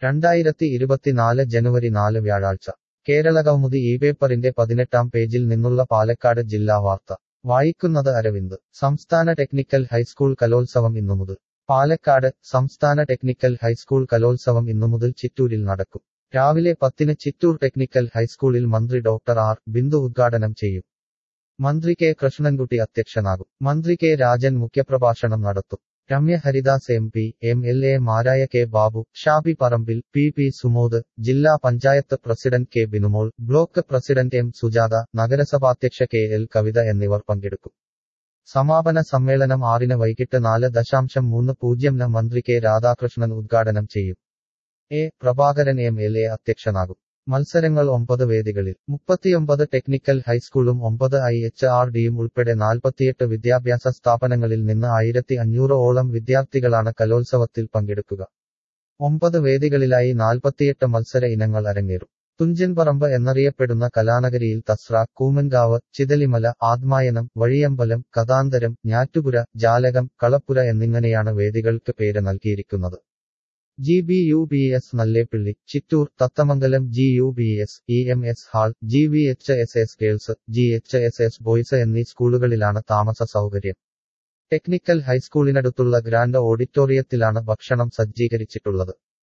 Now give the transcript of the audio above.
രണ്ടായിരത്തി ഇരുപത്തിനാല് ജനുവരി നാല് വ്യാഴാഴ്ച കേരളകൗമുദി ഈ പേപ്പറിന്റെ പതിനെട്ടാം പേജിൽ നിന്നുള്ള പാലക്കാട് ജില്ലാ വാർത്ത വായിക്കുന്നത് അരവിന്ദ് സംസ്ഥാന ടെക്നിക്കൽ ഹൈസ്കൂൾ കലോത്സവം ഇന്നു മുതൽ പാലക്കാട് സംസ്ഥാന ടെക്നിക്കൽ ഹൈസ്കൂൾ കലോത്സവം ഇന്നു മുതൽ ചിറ്റൂരിൽ നടക്കും രാവിലെ പത്തിന് ചിറ്റൂർ ടെക്നിക്കൽ ഹൈസ്കൂളിൽ മന്ത്രി ഡോക്ടർ ആർ ബിന്ദു ഉദ്ഘാടനം ചെയ്യും മന്ത്രി കെ കൃഷ്ണൻകുട്ടി അധ്യക്ഷനാകും മന്ത്രി കെ രാജൻ മുഖ്യപ്രഭാഷണം നടത്തും Ramya Haridas M P M L A മാരായ K Babu Shabi Parambil P P Sumod ജില്ലാ panchayat president K Binumol block president M Sujatha നഗരസഭാധ്യക്ഷ കെ എൽ കവിത എന്നിവർ പങ്കെടുക്കും സമാപന സമ്മേളനം ആറിന് വൈകിട്ട് നാല് ദശാംശം മൂന്ന് പൂജ്യംന് മന്ത്രി കെ രാധാകൃഷ്ണൻ ഉദ്ഘാടനം ചെയ്യും A Prabhakaran M L A അധ്യക്ഷനാകും മത്സരങ്ങൾ ഒമ്പത് വേദികളിൽ മുപ്പത്തിയൊമ്പത് ടെക്നിക്കൽ ഹൈസ്കൂളും ഒമ്പത് ഐ എച്ച് ആർ ഡിയും ഉൾപ്പെടെ നാൽപ്പത്തിയെട്ട് വിദ്യാഭ്യാസ സ്ഥാപനങ്ങളിൽ നിന്ന് ആയിരത്തി അഞ്ഞൂറോളം വിദ്യാർത്ഥികളാണ് കലോത്സവത്തിൽ പങ്കെടുക്കുക ഒമ്പത് വേദികളിലായി നാൽപ്പത്തിയെട്ട് മത്സര ഇനങ്ങൾ അരങ്ങേറും തുഞ്ചൻപറമ്പ് എന്നറിയപ്പെടുന്ന കലാനഗരിയിൽ തസ്ര കൂമൻകാവ് ചിതലിമല ആത്മായനം വഴിയമ്പലം കഥാന്തരം ഞാറ്റുപുര ജാലകം കളപ്പുര എന്നിങ്ങനെയാണ് വേദികൾക്ക് പേര് നൽകിയിരിക്കുന്നത് G B U B S Nalleppilly Chittur Thathamangalam G U B S E M S hall G V H S S girls G H S S boys എന്നീ സ്കൂളുകളിലാണ് താമസ സൗകര്യം ടെക്നിക്കൽ ഹൈസ്കൂളിനടുത്തുള്ള ഗ്രാൻഡ് ഓഡിറ്റോറിയത്തിലാണ് ഭക്ഷണം സജ്ജീകരിച്ചിട്ടുള്ളത്